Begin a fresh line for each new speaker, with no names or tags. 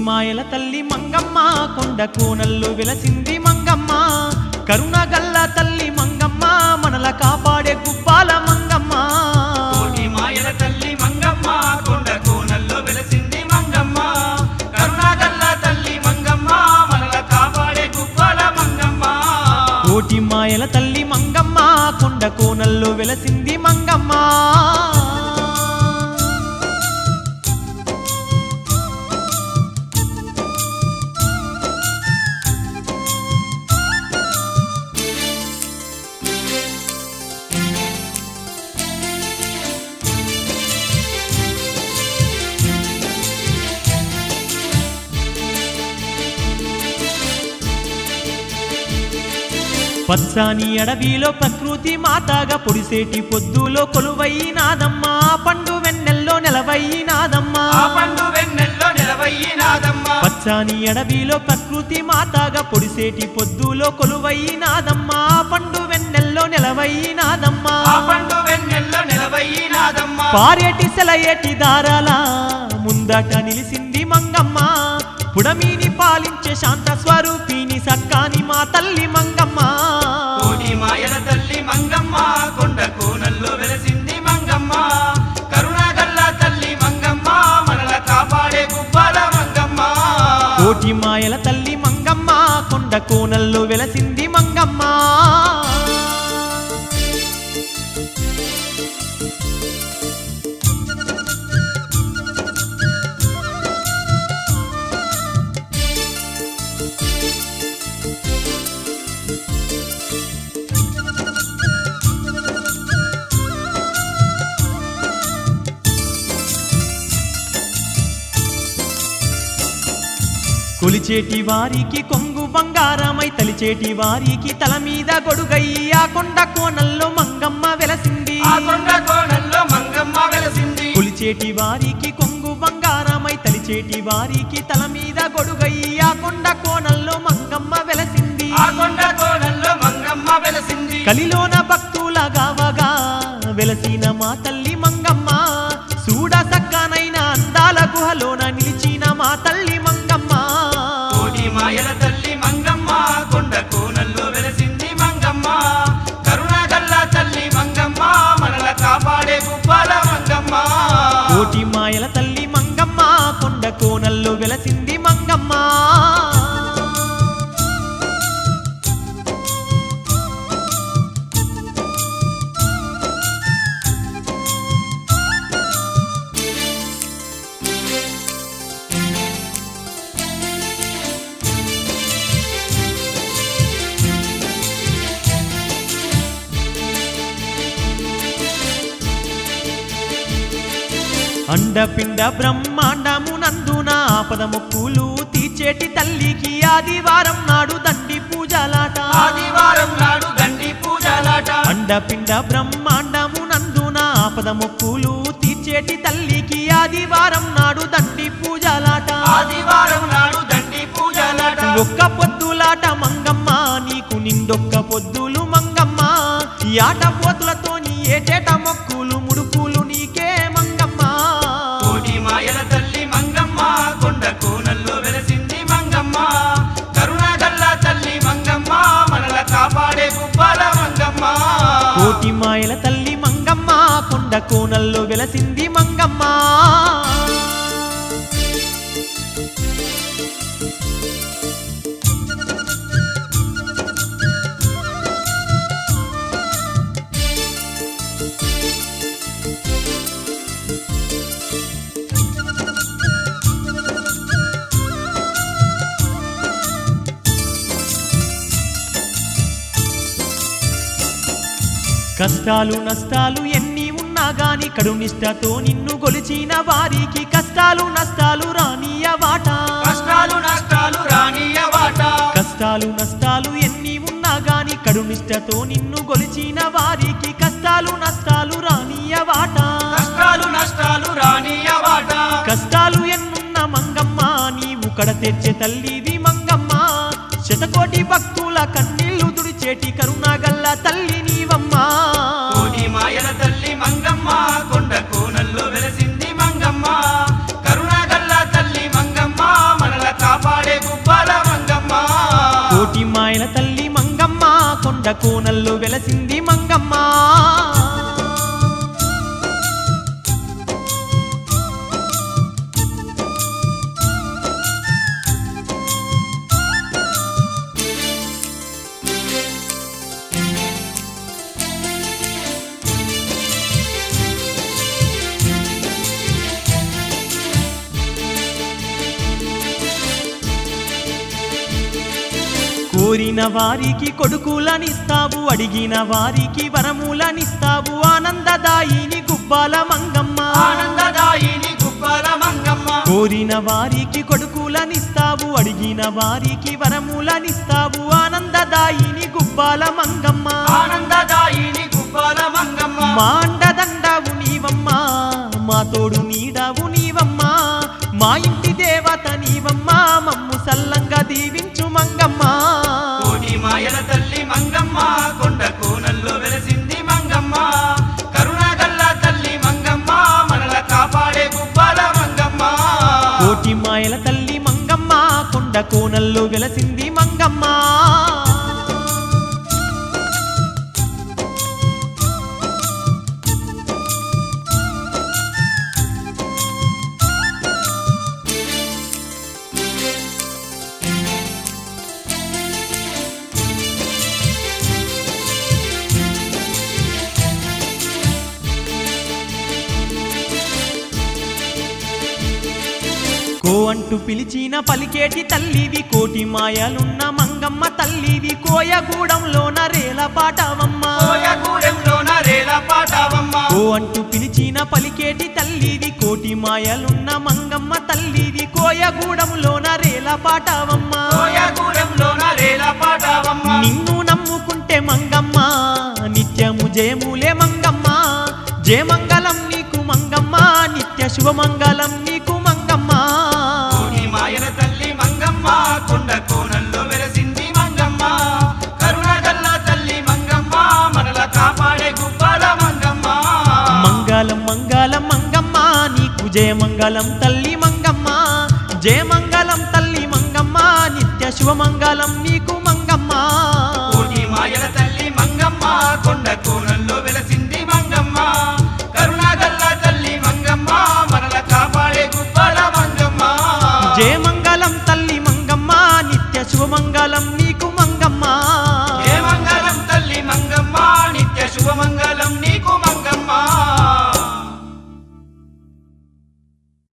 మాయల తల్లి మంగమ్మ కొండ కోనల్లో వెలసింది మంగమ్మ కరుణగల్ల తల్లి మంగమ్మ మనల కాపాడే గుప్పాల మంగమ్మ
కోటి మాయల తల్లి మంగమ్మ కొండ కోనల్లో వెలసింది మంగమ్మ కరుణాగల్ల తల్లి మంగమ్మ మనల కాపాడే గుప్పాల మంగమ్మ
కోటి మాయల తల్లి మంగమ్మ కొండ కోనల్లో వెలసింది మంగమ్మ పచ్చాని అడవిలో ప్రకృతి మాతాగా పొడిసేటి పొద్దులో కొలువైనాదమ్మ పండు వెన్నెల్లో నెలవైనాదమ్మ
ఆ పండు వెన్నెల్లో నిలవయ్యినాదమ్మ
పచ్చాని అడవిలో ప్రకృతి మాతాగా పొడిసేటి పొద్దులో కొలువైనాదమ్మ పండు వెన్నెల్లో నెలవైనాదమ్మ
ఆ పండు వెన్నెల్లో నిలవయ్యినాదమ్మ
పారేటి సెలయేటి దారాల ముందట నిలిసింది మంగమ్మ పుడమిని పాలించే శాంత స్వరూపిణి సక్కాని మా తల్లి మంగమ్మ
కోటి మాయల తల్లి మంగమ్మ కొండ కోనల్లో వెలసింది మంగమ్మ కరుణాగల్ల తల్లి మంగమ్మ మనల కాపాడే గుప్పాల మంగమ్మ
కోటి మాయల తల్లి మంగమ్మ కొండ కోనల్లో వెలసింది మంగమ్మ కొలిచేటి వారికి కొంగు బంగారమై తలిచేటి వారికి తల మీద గొడుగయ్యా కొండ కోనల్లో మంగమ్మ వెలసింది
ఆ కొండ కోణంలో మంగమ్మ వెలసింది
కొలిచేటి వారికి కొంగు బంగారమై తలిచేటి వారికి తల మీద గొడుగయ్యా కొండ కోనల్లో మంగమ్మ వెలసింది
ఆ కొండ కోణంలో మంగమ్మ వెలసింది
కలిలోన భక్తుల గావగా వెలసిన మా తల్లి మంగమ్మ చూడ సక్కనైన అందాల గుహలోన నిలిచిన మా తల్లి మంగమ్మ
కోటి మాయల తల్లి మంగమ్మ కొండ కోణంలో వెలసింది మంగమ్మ కరుణాగల్ల తల్లి మంగమ్మ మనల కాపాడే గుప్పాల మంగమ్మ
కోటి మాయల తల్లి మంగమ్మ కొండ కోనల్లో వెలసింది మంగమ్మ అండపిండ బ్రహ్మాండము నందున ఆపద మొక్కులు తీర్చేటి తల్లికి ఆదివారం నాడు దండి పూజలాట
ఆదివారం నాడు దండి పూజలాట
అండపిండ బ్రహ్మాండము నందున ఆపద మొక్కులు తీర్చేటి తల్లికి ఆదివారం నాడు దండి పూజలాట
ఆదివారం నాడు దండి పూజలాట
ఒక్క పొద్దులాట మంగమ్మ నీకు నిండొక్క పొద్దులు మంగమ్మ ఈ ఆట పోతులతోని ఏటేట మొక్కులు ముడుపులు నీకే మంగమ్మ
కోటి మాయల తల్లి మంగమ్మ కొండ కోనల్లో వెలసింది మంగమ్మ కరుణాగల్ల తల్లి మంగమ్మ మనల కాపాడే గుప్పాల మంగమ్మ
కోటి మాయల తల్లి మంగమ్మ కొండ కోనల్లో వెలసింది మంగమ్మ కష్టాలు నష్టాలు ఎన్ని ఉన్నా గాని కడునిష్టతో నిన్ను గొలిచిన వారికి కష్టాలు నష్టాలు రానియ వాట
కష్టాలు నష్టాలు రానియ వాట
కష్టాలు నష్టాలు ఎన్ని ఉన్నా గాని కడునిష్టతో నిన్ను గొలిచిన వారికి కష్టాలు నష్టాలు రానియ వాట
కష్టాలు నష్టాలు రానియ వాట
కష్టాలు ఎన్నున్న మంగమ్మ నీవు కడ తెచ్చే తల్లివి మంగమ్మ శతకోటి భక్తుల కన్నీళ్లు తుడిచేటి కరుణగల్ల తల్లి నీవమ్మా
కోటి మాయల తల్లి మంగమ్మ కొండ కోనల్లో వెలసింది మంగమ్మ కరుణాగల్ల తల్లి మంగమ్మ మనల
కోనల్లో వెలసింది మంగమ్మ కోరిన వారికి కొడుకులనిస్తావు అడిగిన వారికి వరములనిస్తావు ఆనందదాయిని గుబ్బాల మంగమ్మ
ఆనందదాయిని గుబ్బల మంగమ్మ
కోరిన వారికి కొడుకులనిస్తావు అడిగిన వారికి వరములనిస్తావు ఆనందదాయిని గుబ్బాల మంగమ్మ
ఆనందదాయిని గుబ్బల మంగమ్మ
మా అండదండవు నీవమ్మా మా తోడు నీడవు నీవమ్మా మా ఇంటి దేవత నీవమ్మా మమ్ము సల్లంగా దీవించు మంగమ్మా
కోటి మాయల తల్లి మంగమ్మ కొండ కోనల్లో వెలసింది మంగమ్మ కరుణగల్ల తల్లి మంగమ్మ మనల కాపాడే గుబ్బల మంగమ్మ
కోటి మాయల తల్లి మంగమ్మ కొండ కోనల్లో వెలసింది మంగమ్మ కో అంటూ పిలిచిన పలికేటి తల్లివి కోటి మాయలున్న మంగమ్మ తల్లివి కోయగూడెంలోన రేల పాటవమ్మ
కోయగూడెంలోన రేల పాటవమ్మ
కో అంటూ పిలిచిన పలికేటి తల్లివి కోటి మాయలున్న మంగమ్మ తల్లివి కోయగూడెంలోన రేల పాటవమ్మ
కోయగూడెంలోన రేల పాటవమ్మ
నిన్ను నమ్ముకుంటే మంగమ్మ నిత్యము జయములే మంగమ్మ జయమంగళం నీకు మంగమ్మ నిత్య శుభమంగళం నీకు మంగమ్మ
కోటి మాయల తల్లి మంగమ్మ కొండ కోనల్లో వెలసింది మంగమ్మ కరుణగల్ల తల్లి మంగమ్మ మనల కాపాడే గుబ్బల మంగమ్మ
మంగళం మంగళం మంగమ్మ నీకు జయమంగళం తల్లి మంగమ్మ జయమంగళం తల్లి మంగమ్మ నిత్య శుభమంగళం నీకు మంగమ్మ
కోటి మాయల తల్లి మంగమ్మ కొండ కోనల్లో వెలసింది మంగమ్మ కరుణగల్ల తల్లి మంగమ్మ మనల కాపాడే గుబ్బల మంగమ్మ
జయమంగళం తల్లి మంగమ్మ నిత్య శుభమంగళం